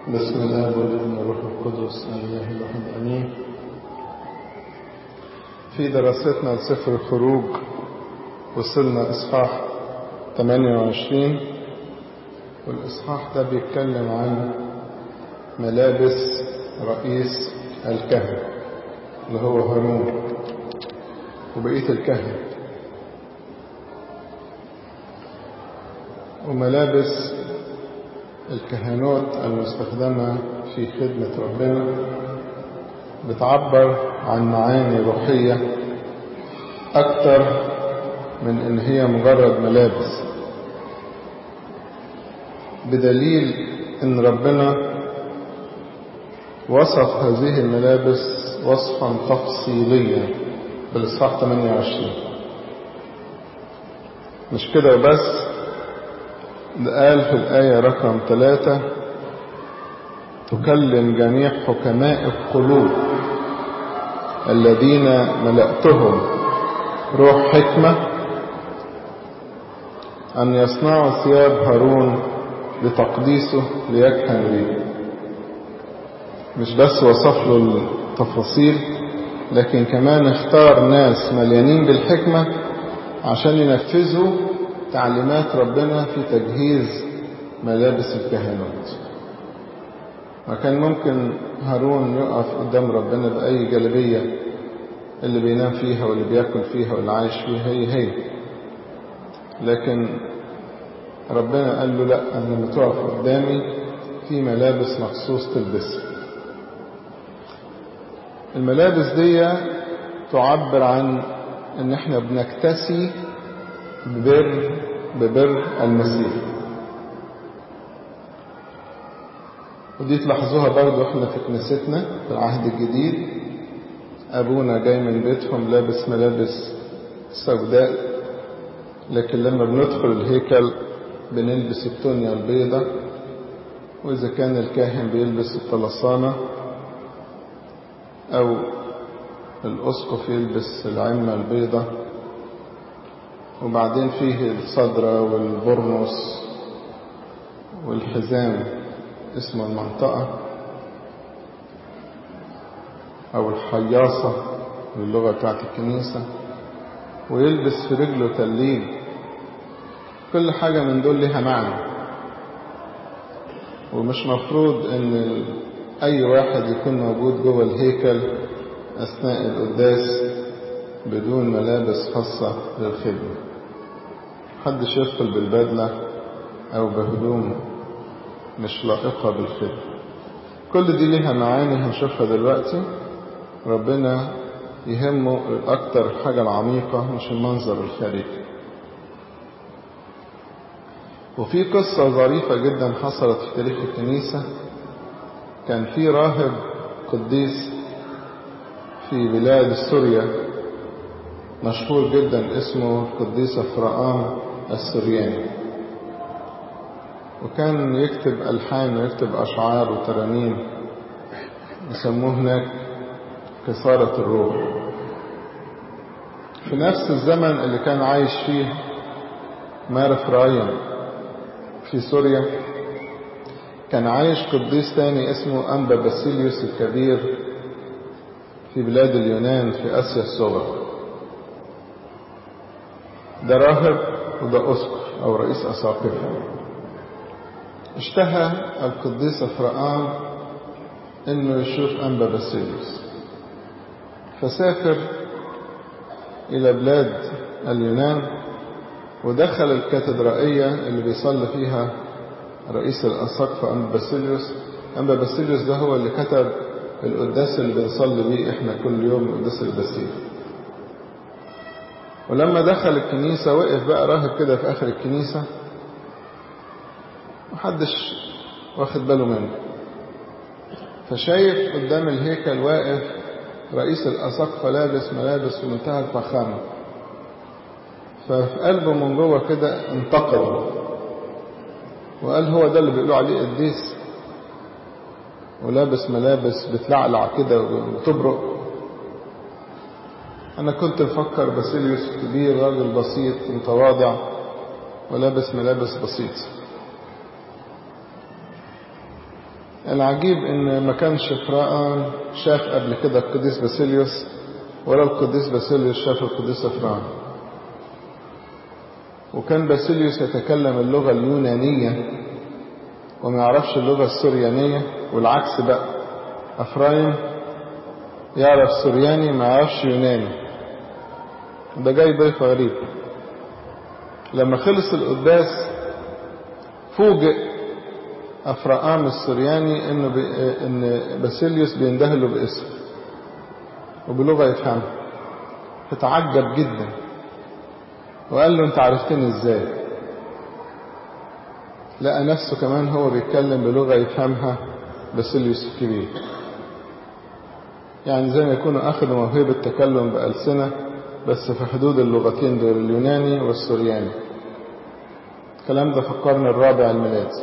بسم الله والابن والروح القدس الله الواحد امين في دراستنا لسفر الخروج وصلنا اصحاح 28 والاصحاح ده بيتكلم عن ملابس رئيس الكهنة اللي هو هارون وبقية الكهنة وملابس الكهنوت المستخدمة في خدمة ربنا بتعبر عن معاني روحية أكتر من إن هي مجرد ملابس بدليل إن ربنا وصف هذه الملابس وصفا تفصيليا بالإصحاح 28 مش كده وبس ده قال في الآية رقم ثلاثة تكلم جميع حكماء القلوب الذين ملأتهم روح حكمة أن يصنعوا ثياب هارون لتقديسه ليكهن به مش بس وصف له التفاصيل لكن كمان اختار ناس مليانين بالحكمة عشان ينفذوا تعليمات ربنا في تجهيز ملابس الكهنوت وكان ممكن هارون يقف قدام ربنا بأي جلبية اللي بينام فيها واللي بياكل فيها واللي عايش فيها هي هي لكن ربنا قال له لا أنا لما تقف قدامي في ملابس مخصوص تلبسها الملابس دي تعبر عن ان احنا بنكتسي ببر ببر المسيح ودي تلاحظوها برضو احنا في كنيستنا في العهد الجديد ابونا جاي من بيتهم لابس ملابس سوداء لكن لما بندخل الهيكل بنلبس التونيا البيضة واذا كان الكاهن بيلبس الطلسانة او الاسقف يلبس العمة البيضة وبعدين فيه الصدرة والبرنس والحزام اسمه المنطقة أو الحياصة باللغة بتاعت الكنيسة ويلبس في رجله تليل كل حاجة من دول لها معنى ومش مفروض ان اي واحد يكون موجود جوه الهيكل اثناء القداس بدون ملابس خاصة للخدمة محدش يدخل بالبدلة أو بهدوم مش لائقة بالخدمة كل دي ليها معاني هنشوفها دلوقتي ربنا يهمه الأكتر حاجة العميقة مش المنظر الخارجي وفي قصة ظريفة جدا حصلت في تاريخ الكنيسة كان في راهب قديس في بلاد سوريا مشهور جدا اسمه القديس افرقام السرياني وكان يكتب ألحان ويكتب أشعار وترانيم يسموه هناك كثارة الروح في نفس الزمن اللي كان عايش فيه مارف راين في سوريا كان عايش قديس تاني اسمه أنبا باسيليوس الكبير في بلاد اليونان في آسيا الصغرى ده راهب وده أسقف أو رئيس أساقفة اشتهى القديس أفرقام إنه يشوف أنبا باسيليوس فسافر إلى بلاد اليونان ودخل الكاتدرائية اللي بيصلي فيها رئيس الأساقفة أنبا باسيليوس أنبا باسيليوس ده هو اللي كتب القداس اللي بنصلي بيه احنا كل يوم القداس البسيط ولما دخل الكنيسة وقف بقى راهب كده في آخر الكنيسة محدش واخد باله منه فشايف قدام الهيكل واقف رئيس الأساقفة لابس ملابس في منتهى الفخامة ففي قلبه من جوه كده انتقد وقال هو ده اللي بيقولوا عليه قديس ولابس ملابس بتلعلع كده وتبرق أنا كنت مفكر باسيليوس كبير راجل بسيط متواضع ولابس ملابس بسيط العجيب ان ما كانش فرعون شاف قبل كده القديس باسيليوس ولا القديس باسيليوس شاف القديس افرام وكان باسيليوس يتكلم اللغة اليونانية وما يعرفش اللغة السريانية والعكس بقى أفرايم يعرف سرياني ما يعرفش يوناني ده جاي ضيف غريب لما خلص القداس فوجئ أفرقام السرياني إنه بي... إن باسيليوس بيندهله باسم وبلغة يفهمها فتعجب جدا وقال له أنت عرفتني إزاي لقى نفسه كمان هو بيتكلم بلغة يفهمها باسيليوس الكبير يعني زي ما يكونوا أخذوا موهبة التكلم بألسنة بس في حدود اللغتين دول اليوناني والسرياني الكلام ده في القرن الرابع الميلادي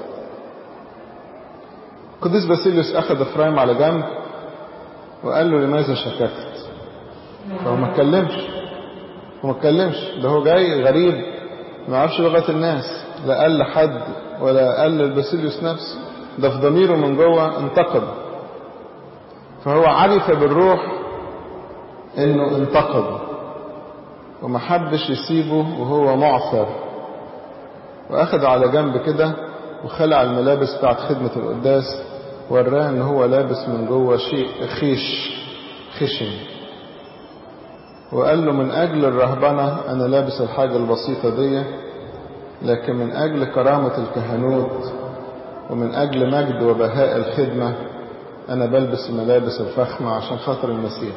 القديس باسيليوس أخذ إفرايم على جنب وقال له لماذا شككت فهو ما اتكلمش هو ما اتكلمش ده هو جاي غريب ما يعرفش لغة الناس لا قال لحد ولا قال للباسيليوس نفسه ده في ضميره من جوه انتقد فهو عرف بالروح انه انتقد وما حبش يسيبه وهو معثر واخد على جنب كده وخلع الملابس بتاعت خدمة القداس وراه ان هو لابس من جوه شيء خيش خشن وقال له من اجل الرهبنة انا لابس الحاجة البسيطة دي لكن من اجل كرامة الكهنوت ومن اجل مجد وبهاء الخدمة انا بلبس الملابس الفخمة عشان خاطر المسيح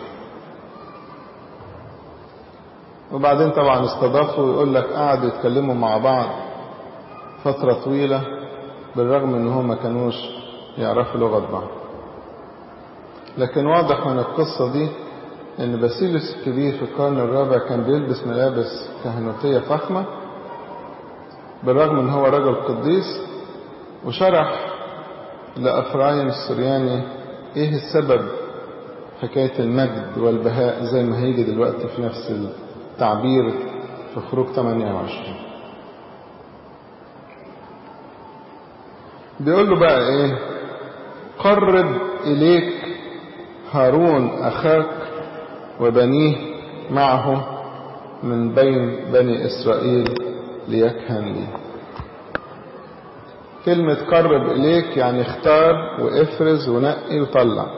وبعدين طبعا استضافوا ويقول لك قعدوا يتكلموا مع بعض فترة طويلة بالرغم ان هم ما كانوش يعرفوا لغة بعض لكن واضح من القصة دي ان باسيليوس الكبير في القرن الرابع كان بيلبس ملابس كهنوتية فخمة بالرغم ان هو رجل قديس وشرح لأفرايم السرياني ايه السبب حكاية المجد والبهاء زي ما هيجي دلوقتي في نفس التعبير في خروج 28 بيقول له بقى ايه قرب اليك هارون اخاك وبنيه معه من بين بني اسرائيل ليكهن لي كلمة قرب إليك يعني اختار وافرز ونقي وطلع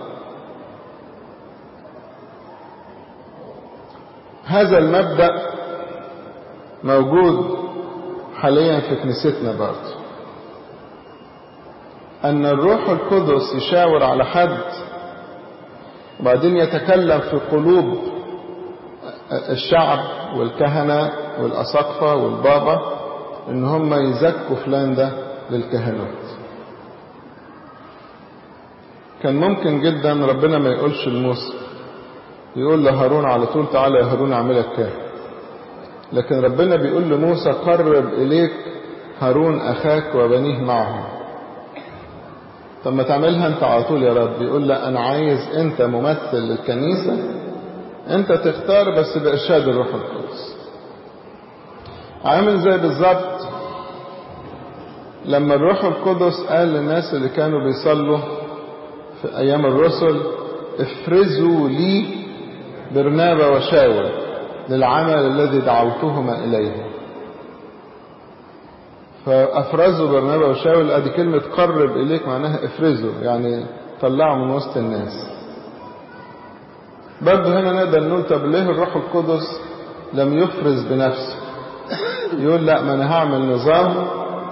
هذا المبدأ موجود حاليا في كنيستنا برضه أن الروح القدس يشاور على حد وبعدين يتكلم في قلوب الشعب والكهنة والأساقفة والبابا إن هم يزكوا فلان ده للكهنوت كان ممكن جدا ربنا ما يقولش لموسى يقول لهارون على طول تعالى يا هارون اعملك كاهن لكن ربنا بيقول لموسى قرب إليك هارون أخاك وبنيه معه طب ما تعملها انت على طول يا رب يقول لا انا عايز انت ممثل للكنيسة انت تختار بس بإرشاد الروح القدس عامل زي بالظبط لما الروح القدس قال للناس اللي كانوا بيصلوا في ايام الرسل افرزوا لي برنابا وشاول للعمل الذي دعوتهما اليه فافرزوا برنابا وشاول ادي كلمة قرب اليك معناها افرزوا يعني طلعوا من وسط الناس برضه هنا نقدر نقول طب ليه الروح القدس لم يفرز بنفسه يقول لا ما انا هعمل نظام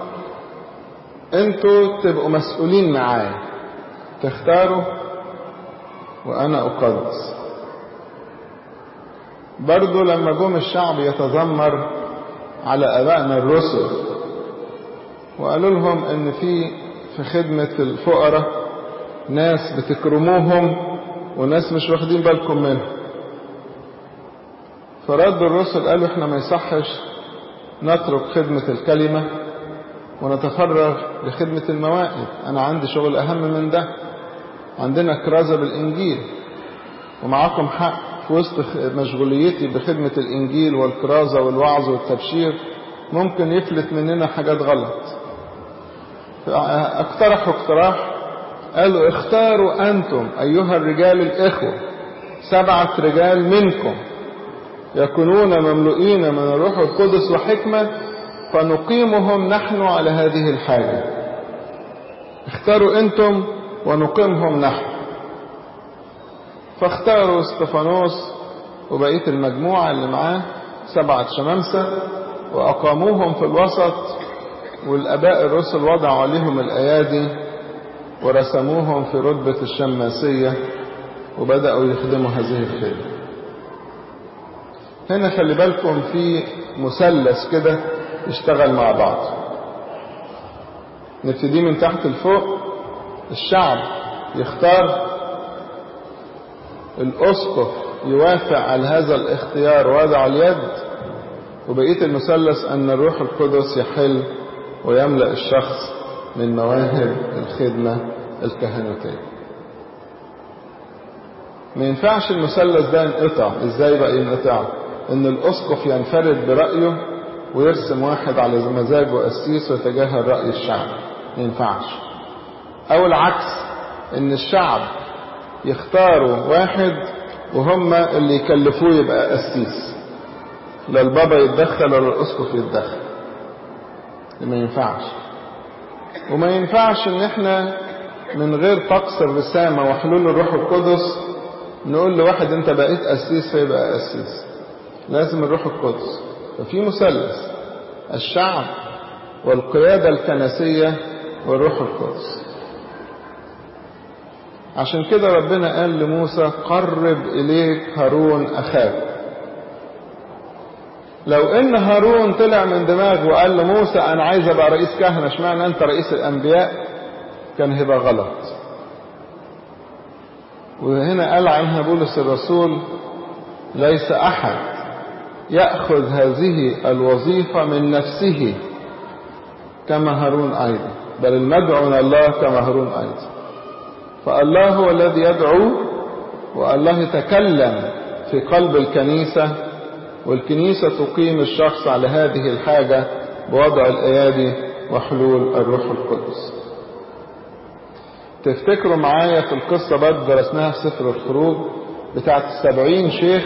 انتوا تبقوا مسؤولين معايا تختاروا وانا اقدس برضو لما جم الشعب يتذمر على ابائنا الرسل وقالوا لهم ان في في خدمة الفقراء ناس بتكرموهم وناس مش واخدين بالكم منهم فرد الرسل قالوا احنا ما يصحش نترك خدمة الكلمة ونتفرغ لخدمة الموائد أنا عندي شغل أهم من ده عندنا كرازة بالإنجيل ومعاكم حق في وسط مشغوليتي بخدمة الإنجيل والكرازة والوعظ والتبشير ممكن يفلت مننا حاجات غلط اقترحوا اقتراح قالوا اختاروا أنتم أيها الرجال الإخوة سبعة رجال منكم يكونون مملوئين من الروح القدس وحكمة فنقيمهم نحن على هذه الحاجة اختاروا انتم ونقيمهم نحن فاختاروا استفانوس وبقية المجموعة اللي معاه سبعة شمامسة وأقاموهم في الوسط والآباء الرسل وضعوا عليهم الأيادي ورسموهم في رتبة الشماسية وبدأوا يخدموا هذه الخدمة هنا خلي بالكم في مثلث كده يشتغل مع بعض نبتدي من تحت لفوق الشعب يختار الأسقف يوافق على هذا الاختيار ووضع اليد وبقية المثلث أن الروح القدس يحل ويملأ الشخص من مواهب الخدمة الكهنوتية ما ينفعش المثلث ده ينقطع ازاي بقى ينقطع ان الاسقف ينفرد برأيه ويرسم واحد على مزاجه قسيس ويتجاهل رأي الشعب ما ينفعش او العكس ان الشعب يختاروا واحد وهم اللي يكلفوه يبقى قسيس لا البابا يتدخل ولا الاسقف يتدخل ما ينفعش وما ينفعش ان احنا من غير طقس الرسامة وحلول الروح القدس نقول لواحد انت بقيت قسيس فيبقى قسيس لازم الروح القدس ففي مثلث الشعب والقيادة الكنسية والروح القدس عشان كده ربنا قال لموسى قرب إليك هارون أخاك لو ان هارون طلع من دماغه وقال لموسى انا عايز ابقى رئيس كهنة اشمعنى انت رئيس الانبياء كان هيبقى غلط وهنا قال عنها بولس الرسول ليس احد ياخذ هذه الوظيفه من نفسه كما هارون ايضا بل المدعو من الله كما هارون ايضا فالله هو الذي يدعو والله يتكلم في قلب الكنيسه والكنيسه تقيم الشخص على هذه الحاجه بوضع الايادي وحلول الروح القدس تفتكروا معايا في القصة برضه درسناها في سفر الخروج بتاعت السبعين شيخ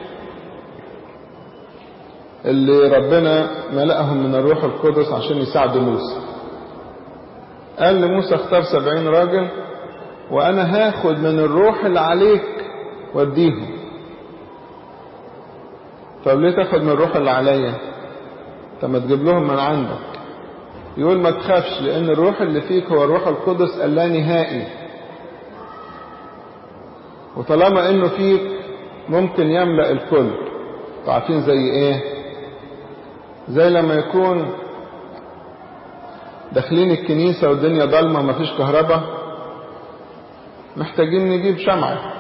اللي ربنا ملأهم من الروح القدس عشان يساعدوا موسى قال لموسى اختار سبعين راجل وانا هاخد من الروح اللي عليك واديهم طب ليه تاخد من الروح اللي عليا طب ما تجيب لهم من عندك يقول ما تخافش لأن الروح اللي فيك هو الروح القدس اللا نهائي وطالما انه فيك ممكن يملأ الكل عارفين زي ايه زي لما يكون داخلين الكنيسة والدنيا ضلمة ومفيش كهرباء محتاجين نجيب شمعة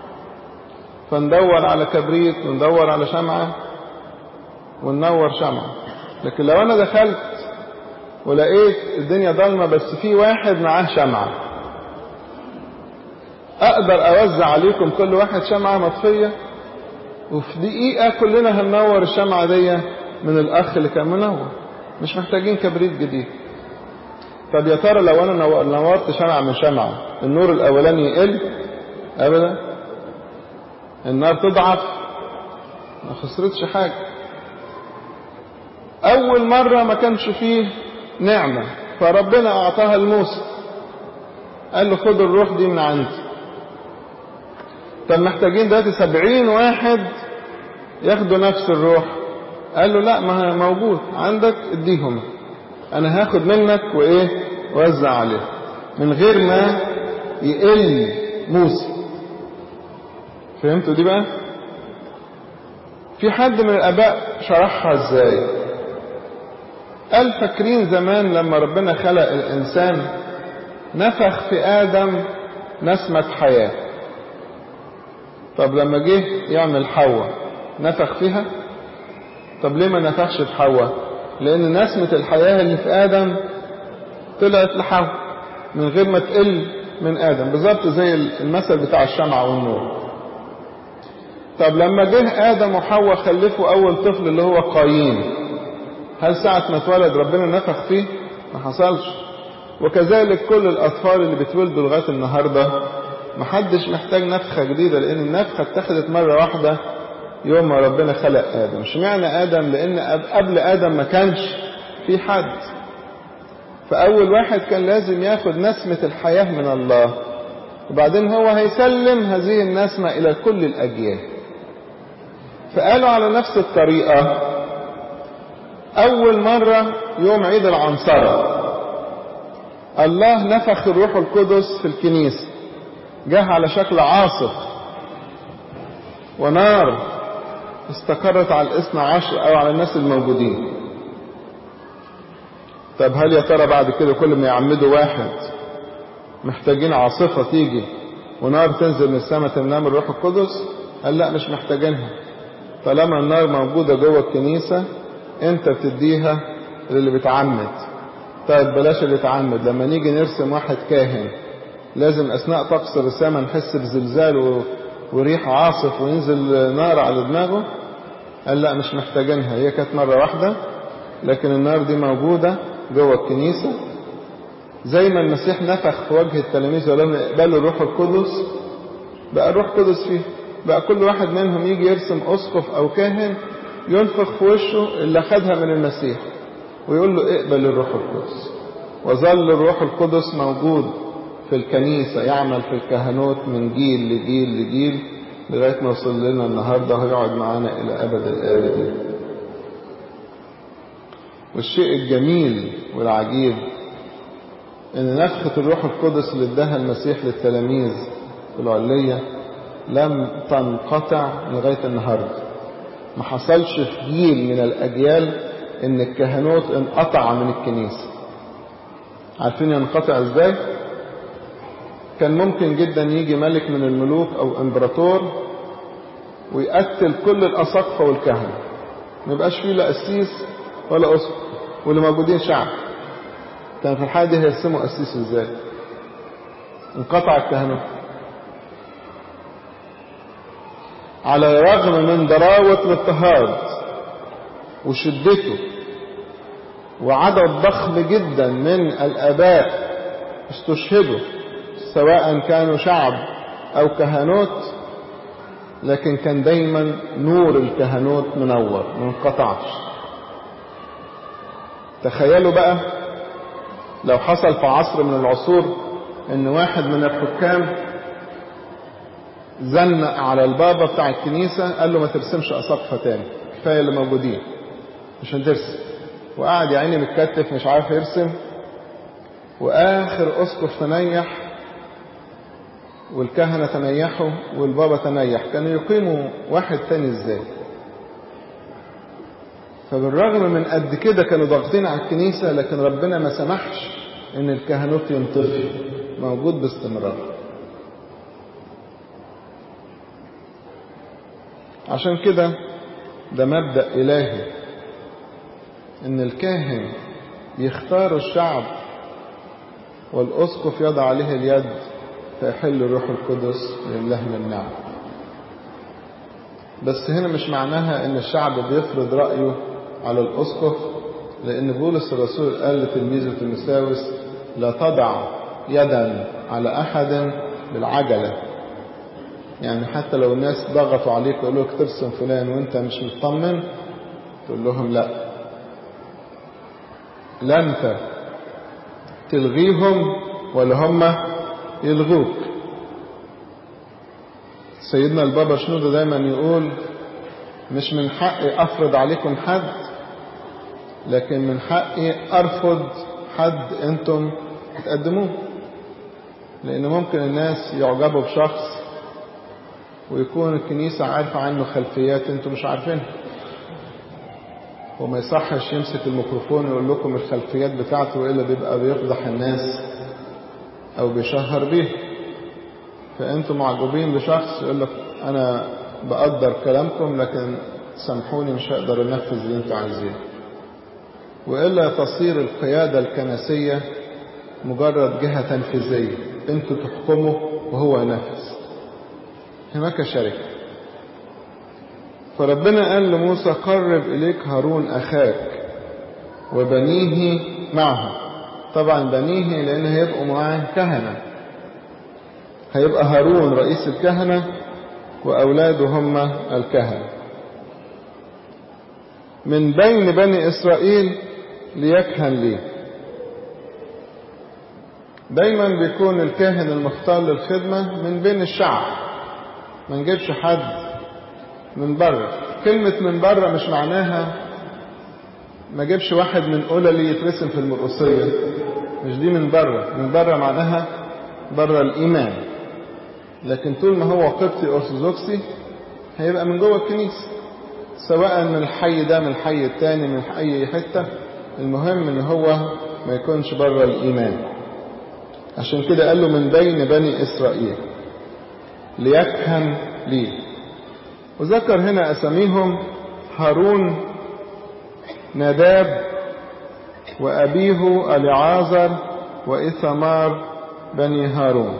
فندور على كبريت وندور على شمعة وننور شمعة لكن لو انا دخلت ولقيت الدنيا ضلمة بس في واحد معاه شمعة اقدر اوزع عليكم كل واحد شمعة مطفية وفي دقيقة كلنا هننور الشمعة دي من الاخ اللي كان منور مش محتاجين كبريت جديد طب يا ترى لو انا نورت شمعة من شمعة النور الاولاني يقل ابدا النار تضعف ما خسرتش حاجة اول مرة ما كانش فيه نعمة فربنا أعطاها لموسى قال له خد الروح دي من عندي طب محتاجين دلوقتي سبعين واحد ياخدوا نفس الروح قال له لا ما موجود عندك اديهم انا هاخد منك وايه وزع عليه من غير ما يقل موسى فهمتوا دي بقى في حد من الاباء شرحها ازاي قال فاكرين زمان لما ربنا خلق الإنسان نفخ في آدم نسمة حياة طب لما جه يعمل حواء نفخ فيها طب ليه ما نفخش في حواء لأن نسمة الحياة اللي في آدم طلعت لحواء من غير ما تقل من آدم بالظبط زي المثل بتاع الشمعة والنور طب لما جه آدم وحواء خلفوا أول طفل اللي هو قايين هل ساعة ما اتولد ربنا نفخ فيه ما حصلش وكذلك كل الأطفال اللي بتولدوا لغاية النهاردة محدش محتاج نفخة جديدة لأن النفخة اتخذت مرة واحدة يوم ما ربنا خلق آدم اشمعنى آدم لأن قبل آدم ما كانش في حد فأول واحد كان لازم ياخد نسمة الحياة من الله وبعدين هو هيسلم هذه النسمة إلى كل الأجيال فقالوا على نفس الطريقة أول مرة يوم عيد العنصرة الله نفخ الروح القدس في الكنيسة جه على شكل عاصف ونار استقرت على الاثنى عشر أو على الناس الموجودين طب هل يا ترى بعد كده كل ما يعمدوا واحد محتاجين عاصفة تيجي ونار تنزل من السماء تنام الروح القدس قال لا مش محتاجينها طالما النار موجودة جوه الكنيسة انت بتديها للي بيتعمد طيب بلاش اللي يتعمد لما نيجي نرسم واحد كاهن لازم اثناء طقس الرسامة نحس بزلزال و... وريح عاصف وينزل نار على دماغه قال لا مش محتاجينها هي كانت مرة واحدة لكن النار دي موجودة جوه الكنيسة زي ما المسيح نفخ في وجه التلاميذ ولم يقبلوا الروح القدس بقى الروح القدس فيه بقى كل واحد منهم يجي يرسم أسقف أو كاهن ينفخ في وشه اللي خدها من المسيح ويقول له اقبل الروح القدس وظل الروح القدس موجود في الكنيسة يعمل في الكهنوت من جيل لجيل لجيل لغاية ما وصل لنا النهاردة ويقعد معانا إلى أبد الآبدين والشيء الجميل والعجيب ان نفخة الروح القدس اللي اداها المسيح للتلاميذ في العلية لم تنقطع لغاية النهاردة ما حصلش في جيل من الأجيال ان الكهنوت انقطع من الكنيسة عارفين ينقطع ازاي كان ممكن جدا يجي ملك من الملوك او امبراطور ويقتل كل الاساقفه والكهنه ما يبقاش فيه لا قسيس ولا اسقف واللي موجودين شعب كان في الحاله دي هيرسموا قسيس ازاي انقطع الكهنوت على الرغم من ضراوة الاضطهاد وشدته وعدد ضخم جدا من الآباء استشهدوا سواء كانوا شعب أو كهنوت لكن كان دايما نور الكهنوت منور ما انقطعش تخيلوا بقى لو حصل في عصر من العصور ان واحد من الحكام زنق على البابا بتاع الكنيسة قال له ما ترسمش أساقفة تاني كفاية اللي موجودين مش هترسم وقعد يا عيني متكتف مش عارف يرسم واخر اسقف تنيح والكهنه تنيحوا والبابا تنيح كانوا يقيموا واحد تاني ازاي فبالرغم من قد كده كانوا ضاغطين على الكنيسه لكن ربنا ما سمحش ان الكهنوت ينطفي موجود باستمرار عشان كده ده مبدأ إلهي إن الكاهن يختار الشعب والأسقف يضع عليه اليد فيحل الروح القدس لله من نعم بس هنا مش معناها إن الشعب بيفرض رأيه على الأسقف لأن بولس الرسول قال لتلميذه تيموثاوس لا تضع يدا على أحد بالعجلة يعني حتى لو الناس ضغطوا عليك ويقولوا لك ترسم فلان وانت مش مطمن تقول لهم لا لا انت تلغيهم ولا هم يلغوك سيدنا البابا شنودة دايما يقول مش من حقي افرض عليكم حد لكن من حقي ارفض حد انتم تقدموه لان ممكن الناس يعجبوا بشخص ويكون الكنيسة عارفة عنه خلفيات انتم مش عارفينها وما يصحش يمسك الميكروفون ويقول لكم الخلفيات بتاعته والا بيبقى بيفضح الناس او بيشهر بيه فانتم معجبين بشخص يقول لك انا بقدر كلامكم لكن سامحوني مش هقدر انفذ اللي انتوا عايزينه والا تصير القيادة الكنسية مجرد جهة تنفيذية انتوا تحكموا وهو ينفذ هناك شركة فربنا قال لموسى قرب إليك هارون أخاك وبنيه معه طبعا بنيه لأن هيبقوا معاه كهنة هيبقى هارون رئيس الكهنة وأولاده هم الكهنة من بين بني إسرائيل ليكهن لي دايما بيكون الكاهن المختار للخدمة من بين الشعب ما نجيبش حد من بره كلمة من بره مش معناها ما جيبش واحد من أولى يترسم في المرقصية مش دي من بره من بره معناها بره الإيمان لكن طول ما هو قبطي أرثوذكسي هيبقى من جوه الكنيسة سواء من الحي ده من الحي التاني من أي حتة المهم ان هو ما يكونش بره الإيمان عشان كده قال له من بين بني إسرائيل ليكهن لي وذكر هنا أساميهم هارون ناداب وأبيه العازر وإثمار بني هارون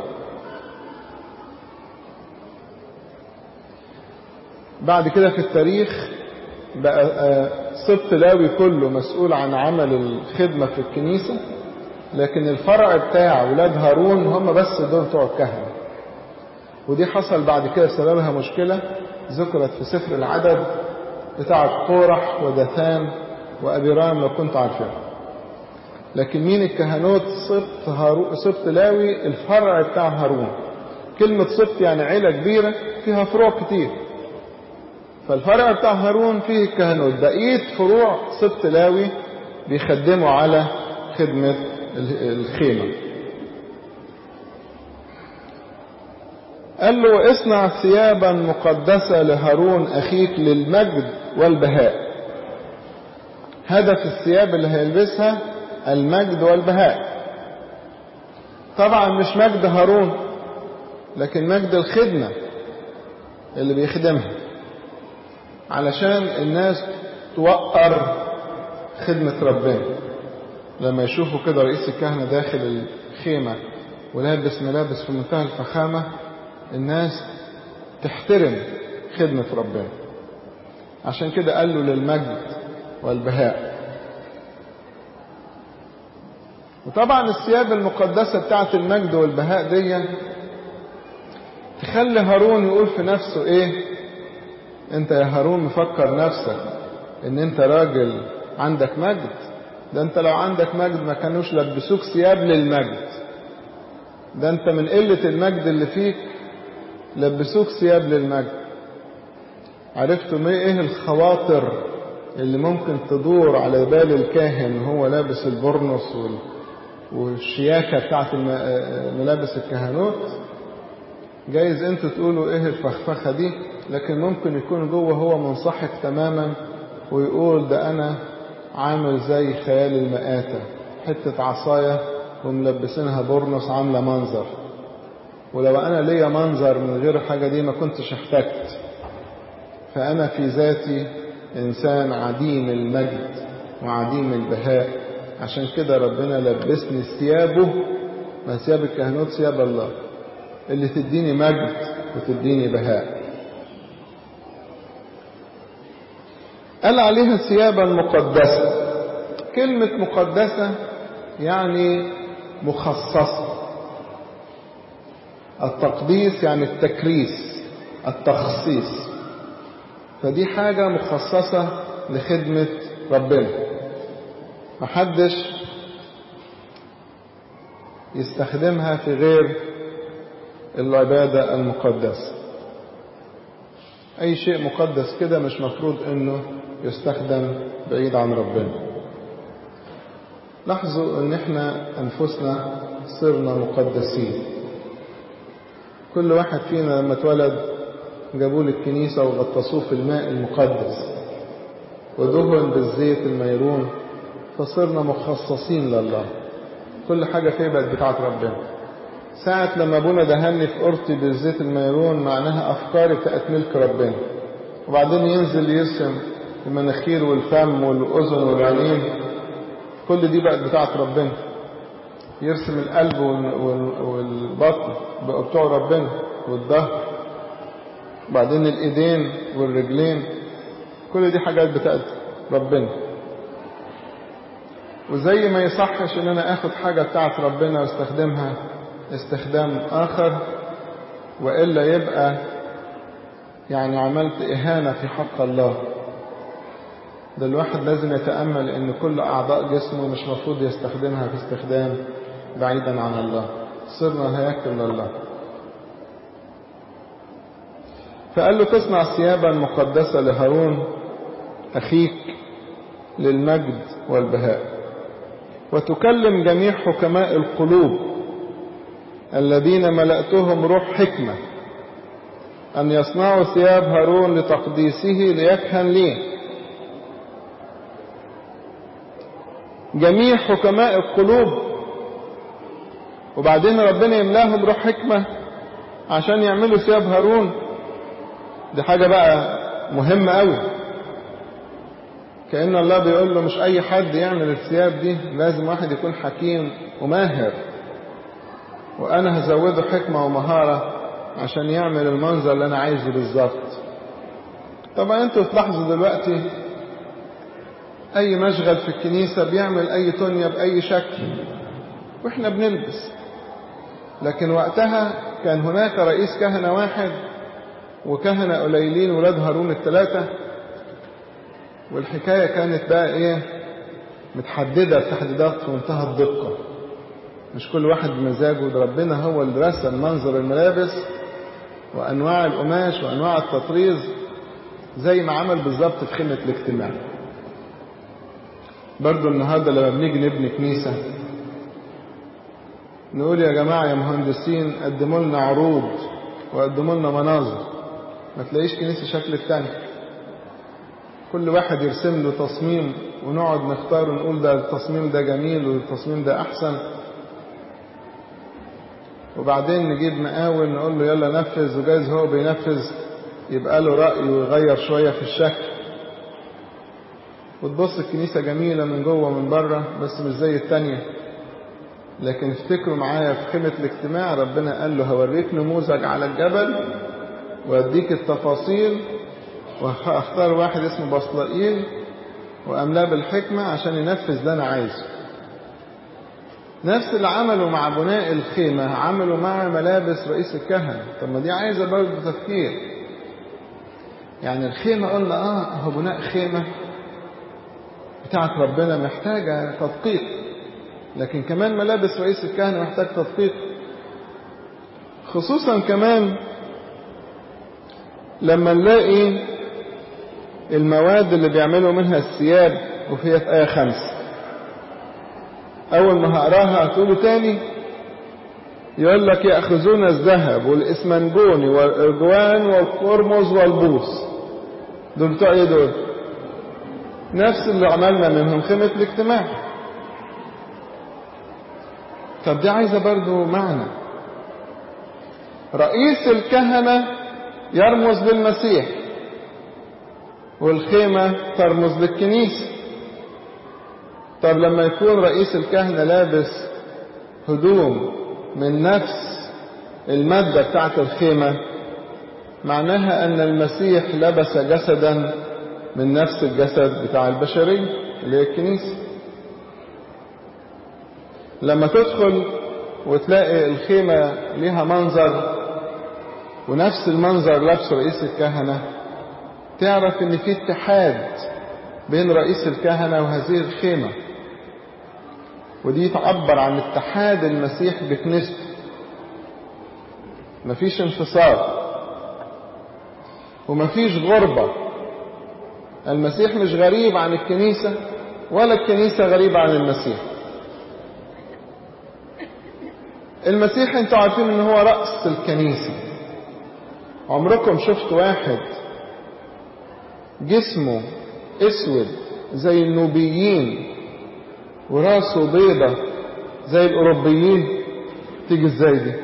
بعد كده في التاريخ بقى سبط لاوي كله مسؤول عن عمل الخدمة في الكنيسة لكن الفرع بتاع ولاد هارون هم بس دول بتوع الكهنة ودي حصل بعد كده سببها مشكلة ذكرت في سفر العدد بتاعة قورح ودثان وأبيرام لو كنت عارفين لكن مين الكهنوت سبط, هارو... سبط لاوي الفرع بتاع هارون كلمة سبط يعني عيلة كبيرة فيها فروع كتير فالفرع بتاع هارون فيه الكهنوت بقية فروع سبط لاوي بيخدموا على خدمة الخيمة قال له اصنع ثيابا مقدسة لهارون أخيك للمجد والبهاء هدف الثياب اللي هيلبسها المجد والبهاء طبعا مش مجد هارون لكن مجد الخدمة اللي بيخدمها علشان الناس توقر خدمة ربنا لما يشوفوا كده رئيس الكهنة داخل الخيمة ولابس ملابس في منتهى الفخامة الناس تحترم خدمة ربنا عشان كده قال له للمجد والبهاء وطبعا الثياب المقدسة بتاعت المجد والبهاء دي تخلي هارون يقول في نفسه ايه انت يا هارون مفكر نفسك ان انت راجل عندك مجد ده انت لو عندك مجد ما كانوش لبسوك ثياب للمجد ده انت من قلة المجد اللي فيك لبسوك ثياب للمجد عرفتم ايه الخواطر اللي ممكن تدور على بال الكاهن وهو لابس البرنس والشياكة بتاعت ملابس الكهنوت جايز انتوا تقولوا ايه الفخفخة دي لكن ممكن يكون جوه هو منصحك تماما ويقول ده انا عامل زي خيال المآتة حتة عصاية وملبسينها برنس عاملة منظر ولو انا ليا منظر من غير الحاجة دي ما كنتش احتجت فانا في ذاتي انسان عديم المجد وعديم البهاء عشان كده ربنا لبسني ثيابه ما ثياب الكهنوت ثياب الله اللي تديني مجد وتديني بهاء قال عليها ثيابا مقدسة كلمة مقدسة يعني مخصصة التقديس يعني التكريس التخصيص فدي حاجة مخصصة لخدمة ربنا محدش يستخدمها في غير العبادة المقدسة أي شيء مقدس كده مش مفروض أنه يستخدم بعيد عن ربنا لاحظوا أن احنا أنفسنا صرنا مقدسين كل واحد فينا لما اتولد جابوه للكنيسة وغطسوه في الماء المقدس ودهن بالزيت الميرون فصرنا مخصصين لله كل حاجة فيه بقت بتاعت ربنا ساعة لما ابونا دهني في قرطي بالزيت الميرون معناها أفكاري بقت ملك ربنا وبعدين ينزل يرسم المناخير والفم والأذن والعينين كل دي بقت بتاعت ربنا يرسم القلب والبطن بقوا بتوع ربنا والظهر وبعدين الايدين والرجلين كل دي حاجات بتاعت ربنا وزي ما يصحش ان انا اخد حاجة بتاعت ربنا واستخدمها استخدام اخر وإلا يبقى يعني عملت اهانة في حق الله ده الواحد لازم يتأمل ان كل اعضاء جسمه مش مفروض يستخدمها في استخدام بعيدا عن الله صرنا هياكل لله فقال له تصنع ثيابا مقدسة لهارون أخيك للمجد والبهاء وتكلم جميع حكماء القلوب الذين ملأتهم روح حكمة أن يصنعوا ثياب هارون لتقديسه ليكهن ليه جميع حكماء القلوب وبعدين ربنا يملاهم روح حكمة عشان يعملوا ثياب هارون دي حاجة بقى مهمة قوي كأن الله بيقول له مش أي حد يعمل الثياب دي لازم واحد يكون حكيم وماهر وأنا هزوده حكمة ومهارة عشان يعمل المنظر اللي أنا عايزه بالظبط طبعا انتوا تلاحظوا دلوقتي أي مشغل في الكنيسة بيعمل أي تونية بأي شكل وإحنا بنلبس لكن وقتها كان هناك رئيس كهنة واحد وكهنة قليلين ولاد هارون الثلاثة والحكاية كانت بقى ايه متحددة بتحديدات في منتهى الدقة مش كل واحد بمزاجه ده ربنا هو اللي رسم منظر الملابس وأنواع القماش وأنواع التطريز زي ما عمل بالظبط في خيمة الاجتماع برضو النهاردة لما بنيجي نبني كنيسة نقول يا جماعة يا مهندسين قدموا لنا عروض وقدموا لنا مناظر ما تلاقيش كنيسة شكل التاني كل واحد يرسم له تصميم ونقعد نختار ونقول ده التصميم ده جميل والتصميم ده أحسن وبعدين نجيب مقاول نقول له يلا نفذ وجايز هو بينفذ يبقى له رأي ويغير شوية في الشكل وتبص الكنيسة جميلة من جوه ومن بره بس مش زي التانية لكن افتكروا معايا في خيمة الاجتماع ربنا قال له هوريك نموذج على الجبل واديك التفاصيل وهختار واحد اسمه بصلائيل واملاه بالحكمة عشان ينفذ اللي انا عايزه نفس اللي عملوا مع بناء الخيمة عملوا مع ملابس رئيس الكهنة طب ما دي عايزة برضه تفكير يعني الخيمة قلنا اه هو بناء خيمة بتاعت ربنا محتاجة تدقيق لكن كمان ملابس رئيس الكهنة محتاج تدقيق خصوصا كمان لما نلاقي المواد اللي بيعملوا منها الثياب وهي في آية خمسة أول ما هقراها هتقوله تاني يقول لك يأخذون الذهب والإسمنجوني والإرجوان والقرمز والبوس دول بتوع إيه دول؟ نفس اللي عملنا منهم خيمة الاجتماع طب دي عايزة برضو معنى رئيس الكهنة يرمز للمسيح والخيمة ترمز للكنيسة طب لما يكون رئيس الكهنة لابس هدوم من نفس المادة بتاعت الخيمة معناها أن المسيح لبس جسدا من نفس الجسد بتاع البشرية اللي هي الكنيسة لما تدخل وتلاقي الخيمة ليها منظر ونفس المنظر لابس رئيس الكهنة تعرف ان في اتحاد بين رئيس الكهنة وهذه الخيمة ودي تعبر عن اتحاد المسيح بكنيسته مفيش انفصال ومفيش غربة المسيح مش غريب عن الكنيسة ولا الكنيسة غريبة عن المسيح المسيح انتوا عارفين ان هو رأس الكنيسة عمركم شفت واحد جسمه اسود زي النوبيين وراسه بيضة زي الاوروبيين تيجي ازاي دي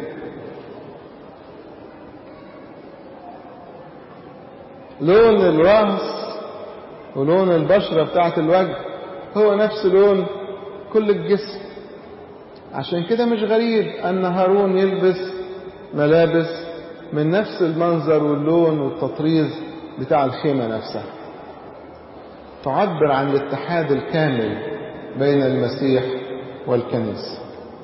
لون الراس ولون البشرة بتاعت الوجه هو نفس لون كل الجسم عشان كده مش غريب أن هارون يلبس ملابس من نفس المنظر واللون والتطريز بتاع الخيمة نفسها تعبر عن الاتحاد الكامل بين المسيح والكنيسة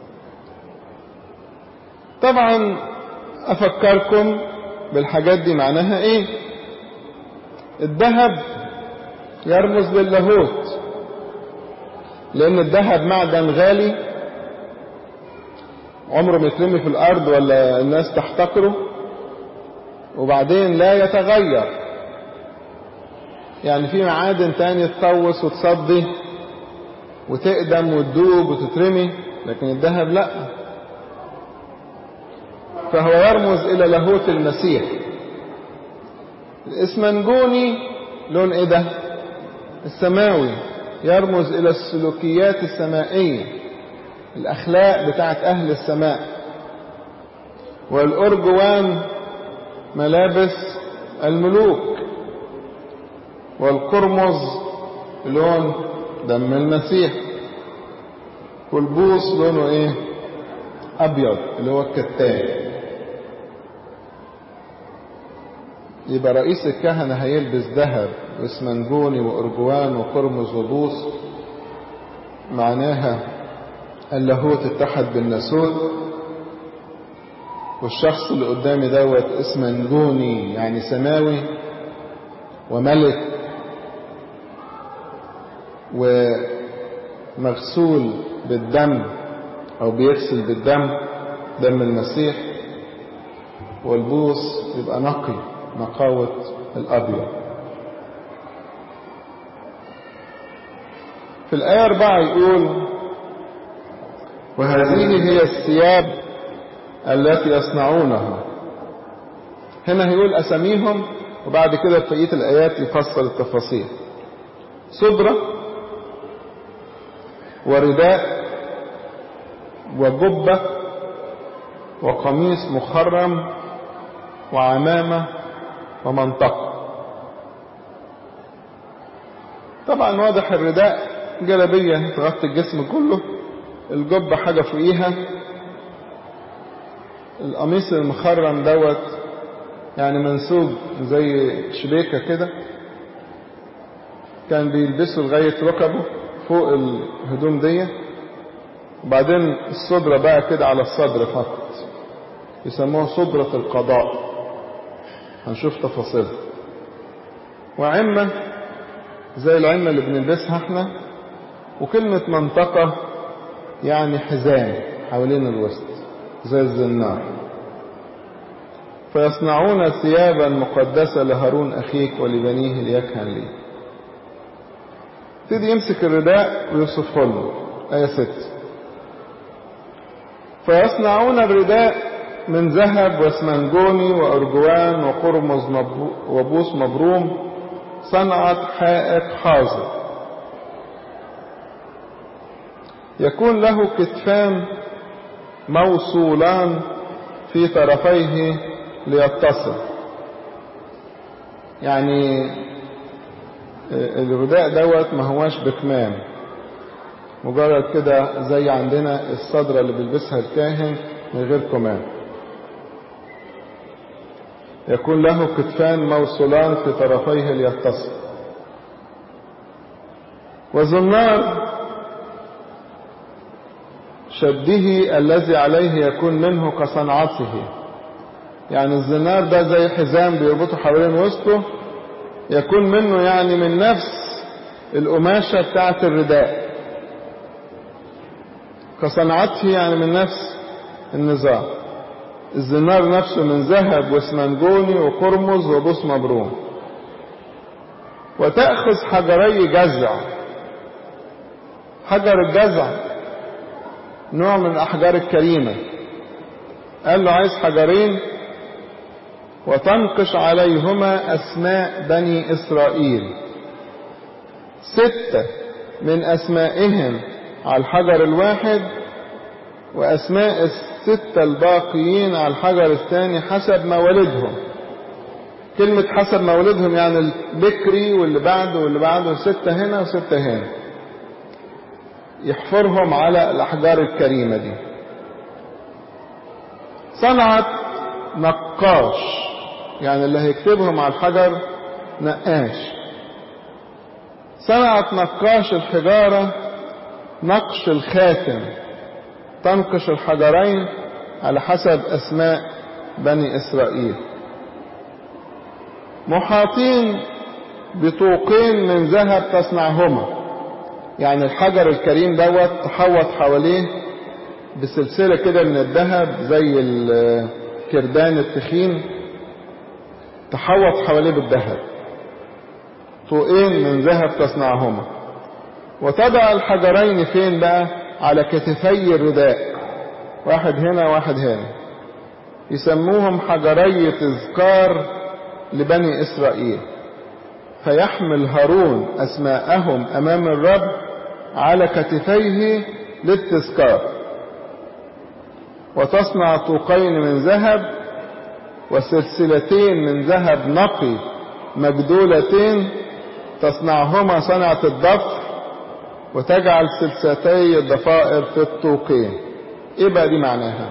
طبعا أفكركم بالحاجات دي معناها إيه الذهب يرمز للاهوت لأن الذهب معدن غالي عمره ما يترمي في الأرض ولا الناس تحتقره وبعدين لا يتغير يعني في معادن تاني تطوس وتصدي وتقدم وتدوب وتترمي لكن الذهب لا فهو يرمز إلى لاهوت المسيح الاسمنجوني لون ايه ده السماوي يرمز إلى السلوكيات السمائية الأخلاق بتاعت أهل السماء والأرجوان ملابس الملوك والقرمز لون دم المسيح والبوص لونه ايه ابيض اللي هو الكتان يبقى رئيس الكهنة هيلبس ذهب واسمنجوني وارجوان وقرمز وبوص معناها اللاهوت اتحد بالناسوت والشخص اللي قدامي دوت اسمنجوني يعني سماوي وملك ومغسول بالدم او بيغسل بالدم دم المسيح والبوص يبقى نقي نقاوة الأبيض في الآية أربعة يقول وهذه هي الثياب التي يصنعونها هنا هيقول أساميهم وبعد كده في بقية الآيات يفصل التفاصيل صدرة ورداء وجبة وقميص مخرم وعمامة ومنطقة طبعا واضح الرداء جلبية تغطي الجسم كله الجبة حاجة فوقيها القميص المخرم دوت يعني منسوب زي شبيكة كده كان بيلبسه لغاية ركبه فوق الهدوم دي وبعدين الصدرة بقى كده على الصدر فقط يسموها صدرة القضاء هنشوف تفاصيلها وعمة زي العمة اللي بنلبسها احنا وكلمة منطقة يعني حزام حوالين الوسط زي الزنار فيصنعون ثيابا مقدسة لهارون أخيك ولبنيه ليكهن لي ابتدي يمسك الرداء ويوصفه له آية 6 فيصنعون الرداء من ذهب واسمنجوني وأرجوان وقرمز وبوس مبروم صنعة حائق حاضر يكون له كتفان موصولان في طرفيه ليتصل يعني الرداء دوت ما هواش بكمام مجرد كده زي عندنا الصدرة اللي بيلبسها الكاهن من غير كمام يكون له كتفان موصولان في طرفيه ليتصل وزنار شده الذي عليه يكون منه كصنعته يعني الزنار ده زي حزام بيربطه حوالين وسطه يكون منه يعني من نفس القماشة بتاعة الرداء كصنعته يعني من نفس النظام الزنار نفسه من ذهب واسمنجوني وقرمز وبوس مبروم وتأخذ حجري جزع حجر الجزع نوع من الأحجار الكريمة قال له عايز حجرين وتنقش عليهما أسماء بني إسرائيل ستة من أسمائهم على الحجر الواحد وأسماء الستة الباقيين على الحجر الثاني حسب موالدهم كلمة حسب موالدهم يعني البكري واللي بعده واللي بعده ستة هنا وستة هنا يحفرهم على الأحجار الكريمة دي صنعت نقاش يعني اللي هيكتبهم على الحجر نقاش صنعت نقاش الحجارة نقش الخاتم تنقش الحجرين على حسب أسماء بني إسرائيل محاطين بطوقين من ذهب تصنعهما يعني الحجر الكريم دوت تحوط حواليه بسلسلة كده من الذهب زي الكردان التخين تحوط حواليه بالذهب طوقين من ذهب تصنعهما وتضع الحجرين فين بقى على كتفي الرداء واحد هنا واحد هنا يسموهم حجري تذكار لبني إسرائيل فيحمل هارون أسماءهم أمام الرب على كتفيه للتذكار وتصنع طوقين من ذهب وسلسلتين من ذهب نقي مجدولتين تصنعهما صنعة الضفر وتجعل سلسلتي الضفائر في الطوقين ايه بقى دي معناها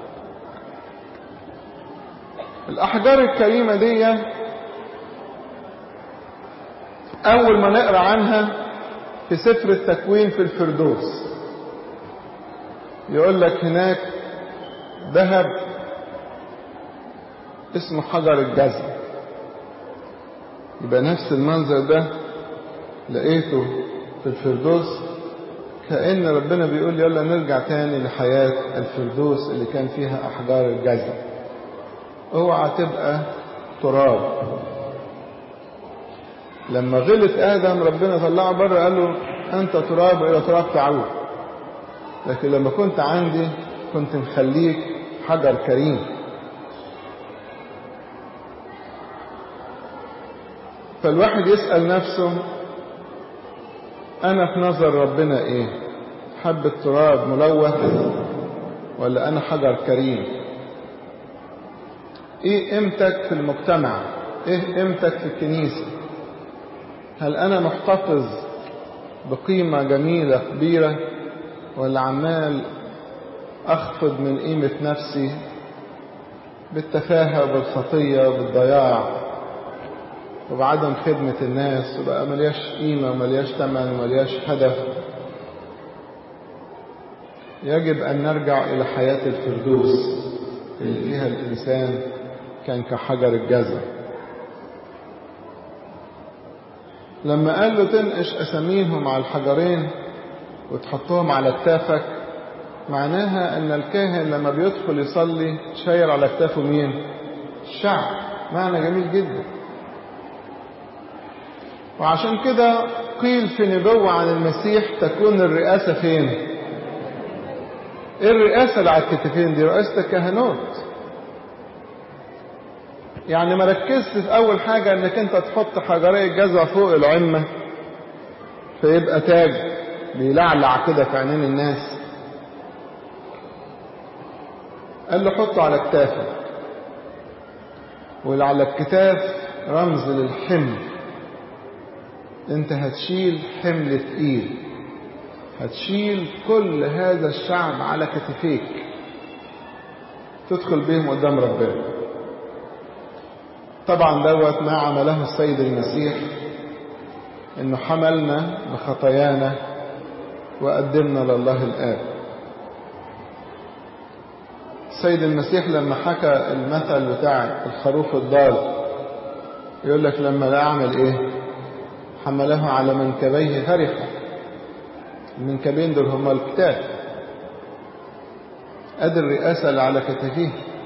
الاحجار الكريمة دي اول ما نقرا عنها في سفر التكوين في الفردوس يقول لك هناك ذهب اسمه حجر الجزم يبقى نفس المنظر ده لقيته في الفردوس كأن ربنا بيقول يلا نرجع تاني لحياة الفردوس اللي كان فيها أحجار الجزم اوعى تبقى تراب لما غلط آدم ربنا طلعه بره قال له أنت تراب وإلى تراب تعود لكن لما كنت عندي كنت مخليك حجر كريم فالواحد يسأل نفسه أنا في نظر ربنا إيه حبة تراب ملوث ولا أنا حجر كريم إيه قيمتك في المجتمع إيه قيمتك في الكنيسة هل أنا محتفظ بقيمة جميلة كبيرة ولا عمال أخفض من قيمة نفسي بالتفاهة وبالخطية وبالضياع وبعدم خدمة الناس وبقى ملياش قيمة وملياش تمن وملياش هدف يجب أن نرجع إلى حياة الفردوس اللي فيها الإنسان كان كحجر الجزر لما قال له تنقش أساميهم على الحجرين وتحطهم على كتافك معناها أن الكاهن لما بيدخل يصلي شاير على كتافه مين؟ الشعب معنى جميل جدا وعشان كده قيل في نبوة عن المسيح تكون الرئاسة فين؟ ايه الرئاسة اللي على الكتفين دي؟ رئاسة الكهنوت. يعني ما ركزت في أول حاجة إنك أنت تحط حجرية جزع فوق العمة فيبقى تاج بيلعلع كده في عينين الناس. قال له حطه على كتافك. واللي على الكتاف رمز للحمل. انت هتشيل حمل تقيل هتشيل كل هذا الشعب على كتفيك تدخل بهم قدام ربنا طبعا دوت ما عمله السيد المسيح انه حملنا بخطايانا وقدمنا لله الآب السيد المسيح لما حكى المثل بتاع الخروف الضال يقول لك لما لا اعمل ايه حمله على منكبيه فرحا المنكبين دول هما الكتاب ادي الرئاسة اللي على كتفيه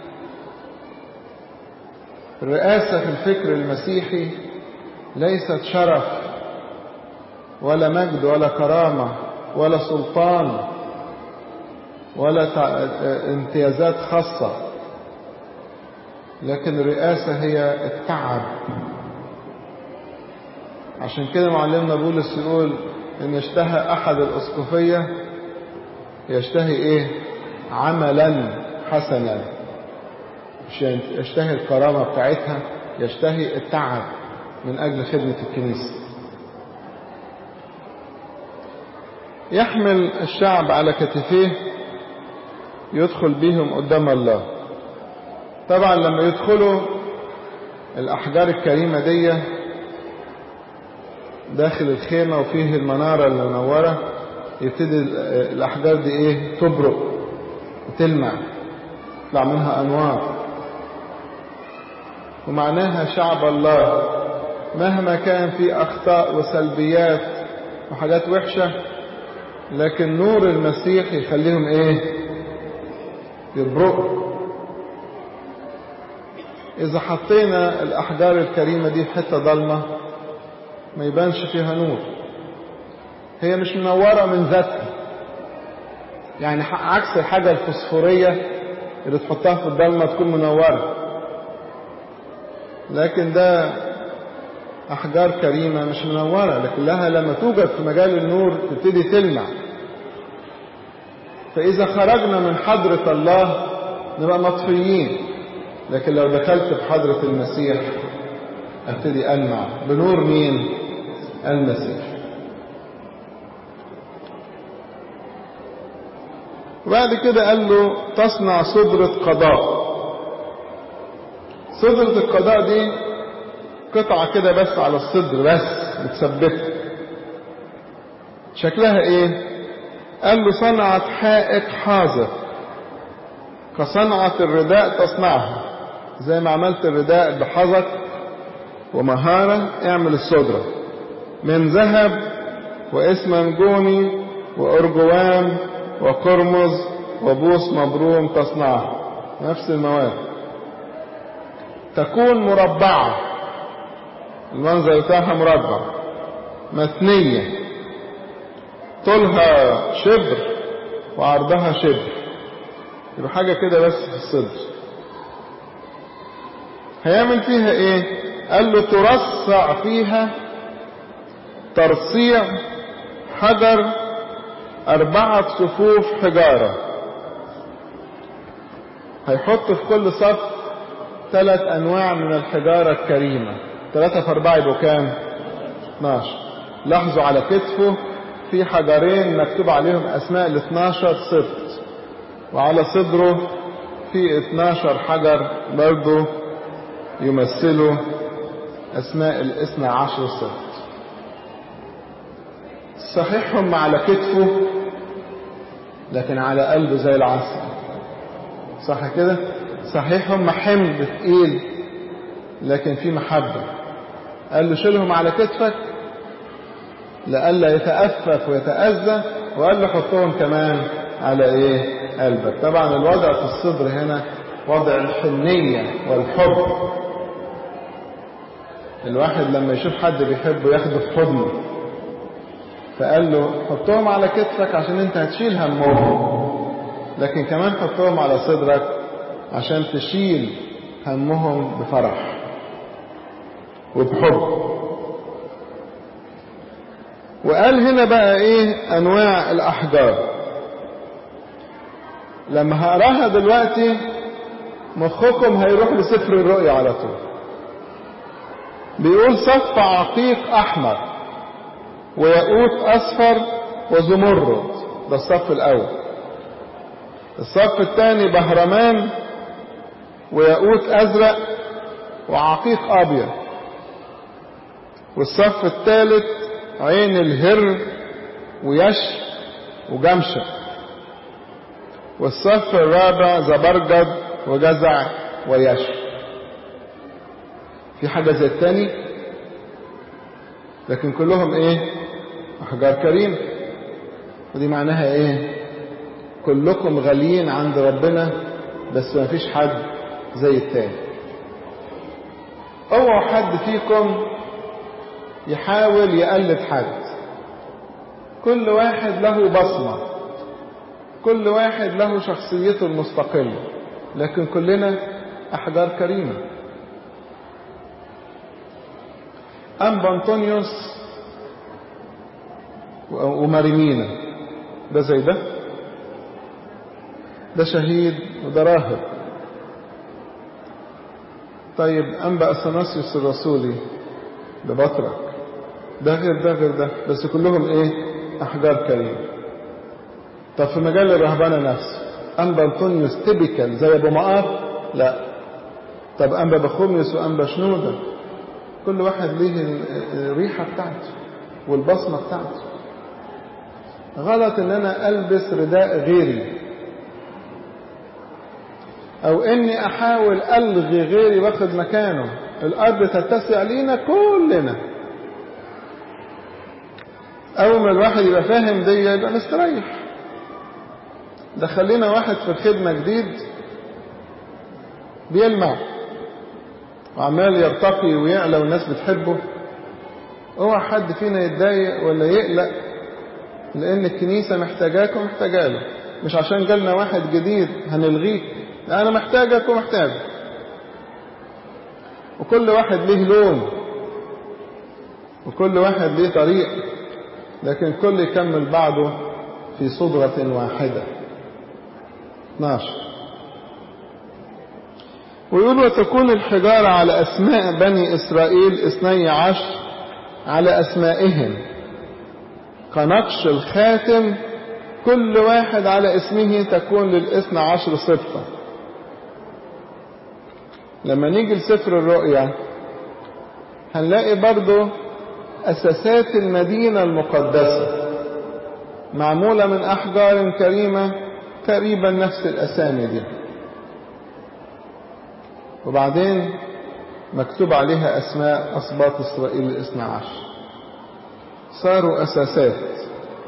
الرئاسة في الفكر المسيحي ليست شرف ولا مجد ولا كرامة ولا سلطان ولا امتيازات خاصة لكن الرئاسة هي التعب عشان كده معلمنا بولس يقول ان اشتهى احد الاسقفية يشتهي ايه عملا حسنا مش يشتهي الكرامة بتاعتها يشتهي التعب من اجل خدمة الكنيسة يحمل الشعب على كتفيه يدخل بيهم قدام الله طبعا لما يدخلوا الاحجار الكريمة دي داخل الخيمة وفيه المنارة المنورة يبتدي الأحجار دي إيه تبرق وتلمع يطلع منها أنوار ومعناها شعب الله مهما كان في أخطاء وسلبيات وحاجات وحشة لكن نور المسيح يخليهم إيه يبرقوا إذا حطينا الأحجار الكريمة دي في حتة ضلمة ما يبانش فيها نور هي مش منورة من ذاتها يعني عكس الحاجة الفسفورية اللي تحطها في الضلمة تكون منورة لكن ده أحجار كريمة مش منورة لكنها لما توجد في مجال النور تبتدي تلمع فإذا خرجنا من حضرة الله نبقى مطفيين لكن لو دخلت في حضرة المسيح ابتدي ألمع بنور مين؟ المسيح وبعد كده قال له تصنع صدرة قضاء صدرة القضاء دي قطعة كده بس على الصدر بس متثبتة شكلها ايه قال له صنعت حائط حاضر كصنعة الرداء تصنعها زي ما عملت الرداء بحذق ومهارة اعمل الصدرة من ذهب واسمنجوني وأرجوان وقرمز وبوس مبروم تصنعها نفس المواد تكون مربعة المنظر بتاعها مربع مثنية طولها شبر وعرضها شبر يبقى حاجة كده بس في الصدر هيعمل فيها ايه قال له ترصع فيها ترصيع حجر أربعة صفوف حجارة هيحط في كل صف ثلاث أنواع من الحجارة الكريمة ثلاثة في أربعة يبقوا كام؟ 12 لاحظوا على كتفه في حجرين مكتوب عليهم أسماء ال 12 سبط وعلى صدره في 12 حجر برضه يمثلوا أسماء الاثنى عشر سبط صحيح هم على كتفه لكن على قلبه زي العسل صح كده صحيح هم حمل تقيل لكن في محبة قال له شيلهم على كتفك لئلا يتأفف ويتأذى وقال له حطهم كمان على ايه قلبك طبعا الوضع في الصدر هنا وضع الحنية والحب الواحد لما يشوف حد بيحبه ياخده في حضنه فقال له حطهم على كتفك عشان انت هتشيل همهم لكن كمان حطهم على صدرك عشان تشيل همهم بفرح وبحب وقال هنا بقى ايه انواع الاحجار لما هقراها دلوقتي مخكم هيروح لسفر الرؤيا على طول بيقول صف عقيق احمر وياقوت اصفر وزمرد ده الصف الاول الصف الثاني بهرمان وياقوت ازرق وعقيق ابيض والصف الثالث عين الهر ويش وجمشة والصف الرابع زبرجد وجزع ويش في حاجة زي التاني لكن كلهم ايه احجار كريم ودي معناها ايه كلكم غاليين عند ربنا بس ما فيش حد زي التاني اوعوا حد فيكم يحاول يقلد حد كل واحد له بصمة كل واحد له شخصيته المستقلة لكن كلنا أحجار كريمة أنبا أنطونيوس وماريمينا ده زي ده ده شهيد وده راهب طيب أنبا أثناسيوس الرسولي ده بطرك ده غير ده غير ده بس كلهم ايه احجار كريمه طب في مجال الرهبنه نفسه انبا انطونيوس تيبيكال زي ابو مقار لا طب انبا بخوميوس وانبا شنوده كل واحد ليه الريحه بتاعته والبصمه بتاعته غلط ان انا البس رداء غيري او اني احاول الغي غيري واخد مكانه الارض تتسع لينا كلنا اول ما الواحد يبقى فاهم دي يبقى مستريح ده خلينا واحد في الخدمة جديد بيلمع وعمال يرتقي ويعلى والناس بتحبه اوعى حد فينا يتضايق ولا يقلق لان الكنيسة محتاجاك ومحتاجاله مش عشان جالنا واحد جديد هنلغيك لا انا محتاجك ومحتاجك وكل واحد ليه لون وكل واحد ليه طريق لكن كل يكمل بعضه في صبغة واحدة 12 ويقول وتكون الحجارة على أسماء بني إسرائيل اثني عشر على أسمائهم كنقش الخاتم كل واحد على اسمه تكون للاثنى عشر صفة لما نيجي لسفر الرؤيا هنلاقي برضو أساسات المدينة المقدسة معمولة من أحجار كريمة تقريبا نفس الأسامي دي وبعدين مكتوب عليها أسماء أصباط إسرائيل الاثنى عشر صاروا أساسات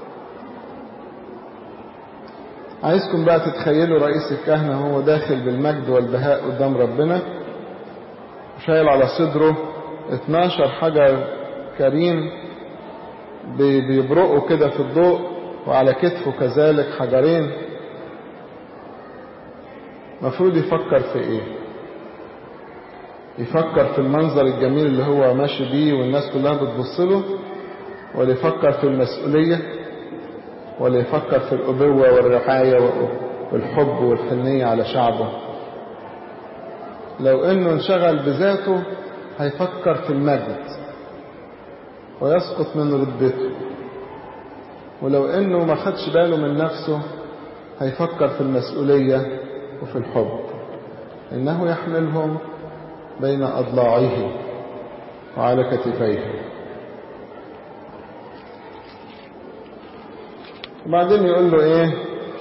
عايزكم بقى تتخيلوا رئيس الكهنة هو داخل بالمجد والبهاء قدام ربنا شايل على صدره 12 حجر كريم بيبرقوا كده في الضوء وعلى كتفه كذلك حجرين مفروض يفكر في ايه يفكر في المنظر الجميل اللي هو ماشي بيه والناس كلها بتبص له ولا يفكر في المسؤولية ولا يفكر في الأبوة والرعاية والحب والحنية على شعبه لو انه انشغل بذاته هيفكر في المجد ويسقط من رتبته ولو انه ما خدش باله من نفسه هيفكر في المسؤولية وفي الحب انه يحملهم بين اضلاعه وعلى كتفيه وبعدين يقول له ايه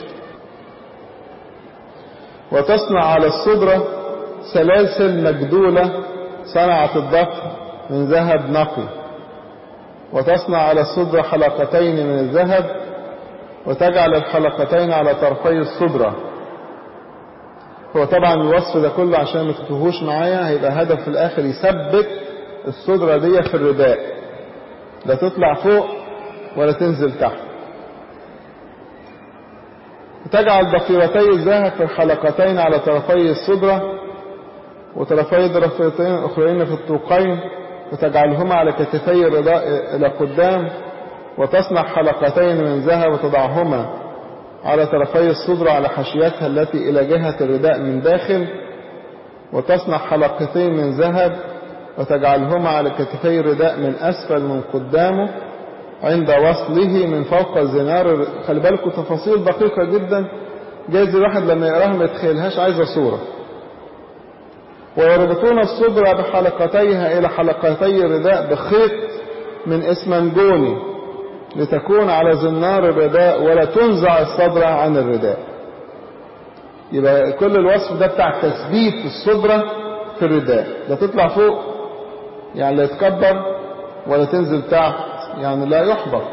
وتصنع على الصدرة سلاسل مجدولة صنعت الضفر من ذهب نقي وتصنع على الصدرة حلقتين من الذهب وتجعل الحلقتين على طرفي الصدرة هو طبعا الوصف ده كله عشان ما تتوهوش معايا هيبقى هدف في الاخر يثبت الصدرة دي في الرداء لا تطلع فوق ولا تنزل تحت وتجعل ضفيرتي الذهب في الحلقتين على طرفي الصدرة وطرفي ضفيرتين الأخرين في الطوقين وتجعلهما على كتفي الرداء إلى قدام وتصنع حلقتين من ذهب وتضعهما على طرفي الصدرة على حشيتها التي إلى جهة الرداء من داخل وتصنع حلقتين من ذهب وتجعلهما على كتفي الرداء من أسفل من قدامه عند وصله من فوق الزنار خلي بالكم تفاصيل دقيقة جدا جايز الواحد لما يقراها ما يتخيلهاش عايزة صورة ويربطون الصدرة بحلقتيها إلى حلقتي الرداء بخيط من اسمنجوني لتكون على زنار الرداء ولا تنزع الصدرة عن الرداء يبقى كل الوصف ده بتاع تثبيت الصدرة في الرداء لا تطلع فوق يعني لا يتكبر ولا تنزل تحت يعني لا يحبط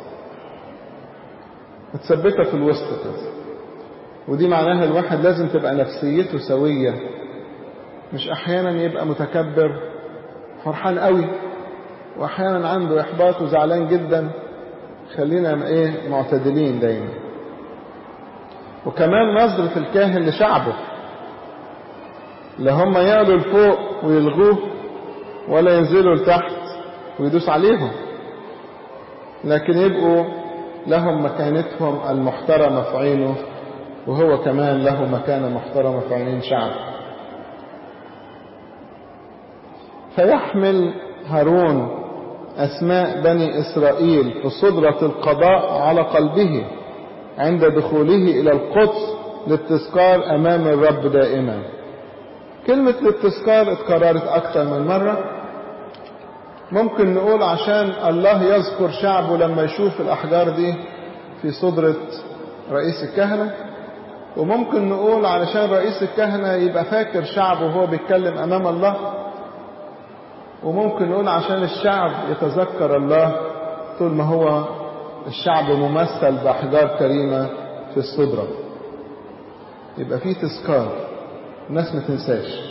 متثبتة في الوسط كده ودي معناها الواحد لازم تبقى نفسيته سوية مش احيانا يبقى متكبر فرحان قوي واحيانا عنده احباط وزعلان جدا خلينا ايه معتدلين دايما وكمان نظرة الكاهن لشعبه لا هم يعلوا لفوق ويلغوه ولا ينزلوا لتحت ويدوس عليهم لكن يبقوا لهم مكانتهم المحترمة في عينه وهو كمان له مكانة محترمة في عينين شعبه فيحمل هارون أسماء بني إسرائيل في صدرة القضاء على قلبه عند دخوله إلى القدس للتذكار أمام الرب دائما كلمة للتذكار اتكررت أكثر من مرة ممكن نقول عشان الله يذكر شعبه لما يشوف الأحجار دي في صدرة رئيس الكهنة وممكن نقول علشان رئيس الكهنة يبقى فاكر شعبه وهو بيتكلم أمام الله وممكن نقول عشان الشعب يتذكر الله طول ما هو الشعب ممثل بأحجار كريمة في الصدرة يبقى فيه تذكار الناس ما تنساش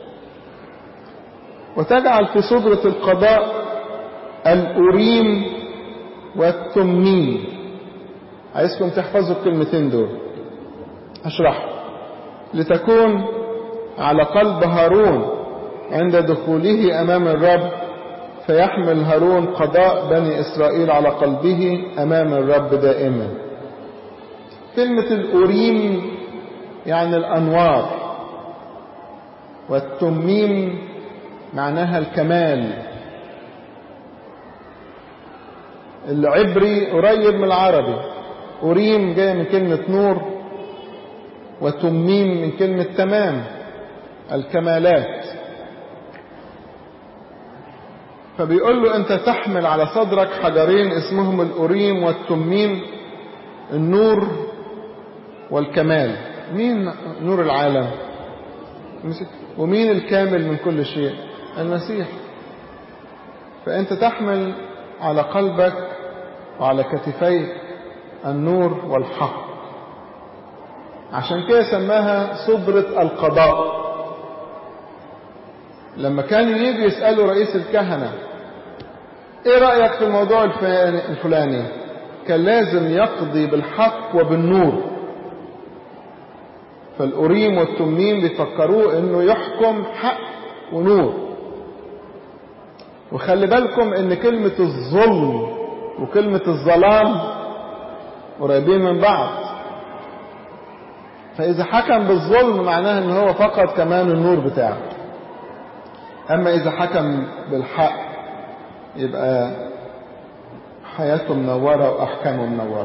وتجعل في صدرة القضاء الأوريم والتميم عايزكم تحفظوا الكلمتين دول هشرح لتكون على قلب هارون عند دخوله أمام الرب فيحمل هارون قضاء بني إسرائيل على قلبه أمام الرب دائما كلمة الأوريم يعني الأنوار والتميم معناها الكمال العبري قريب من العربي أوريم جاية من كلمة نور وتميم من كلمة تمام الكمالات فبيقول له أنت تحمل على صدرك حجرين اسمهم الأوريم والتميم النور والكمال مين نور العالم ومين الكامل من كل شيء المسيح فأنت تحمل على قلبك وعلى كتفيك النور والحق عشان كده سماها صدرة القضاء لما كانوا يجي يسألوا رئيس الكهنة ايه رأيك في الموضوع الفلاني كان لازم يقضي بالحق وبالنور فالأوريم والتميم بيفكروه انه يحكم حق ونور وخلي بالكم ان كلمة الظلم وكلمة الظلام قريبين من بعض فإذا حكم بالظلم معناه ان هو فقد كمان النور بتاعه أما إذا حكم بالحق يبقى حياته منورة وأحكامه منورة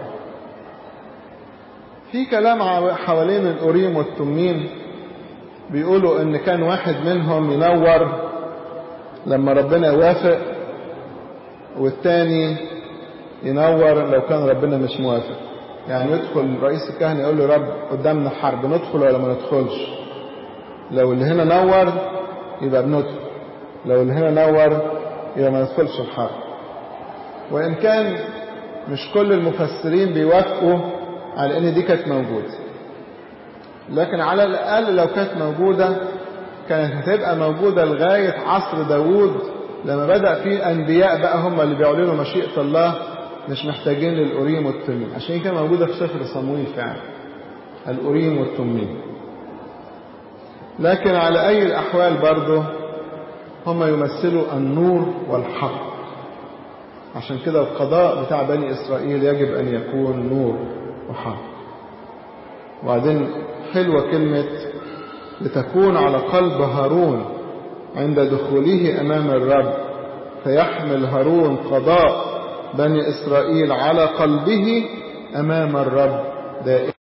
في كلام حوالين الأوريم والتميم بيقولوا إن كان واحد منهم ينور لما ربنا يوافق والتاني ينور لو كان ربنا مش موافق يعني يدخل رئيس الكهنة يقول له رب قدامنا حرب ندخل ولا ما ندخلش لو اللي هنا نور يبقى بندخل لو اللي هنا نور يبقى ما ندخلش الحرب وإن كان مش كل المفسرين بيوافقوا على إن دي كانت موجودة لكن على الأقل لو كانت موجودة كانت هتبقى موجودة لغاية عصر داوود لما بدأ في أنبياء بقى هم اللي بيعلنوا مشيئة الله مش محتاجين للأوريم والتميم عشان كده موجودة في سفر صمويل فعلا الأوريم والتميم لكن على أي الأحوال برضه هم يمثلوا النور والحق عشان كده القضاء بتاع بني إسرائيل يجب أن يكون نور وحق وبعدين حلوة كلمة لتكون على قلب هارون عند دخوله أمام الرب فيحمل هارون قضاء بني إسرائيل على قلبه أمام الرب دائما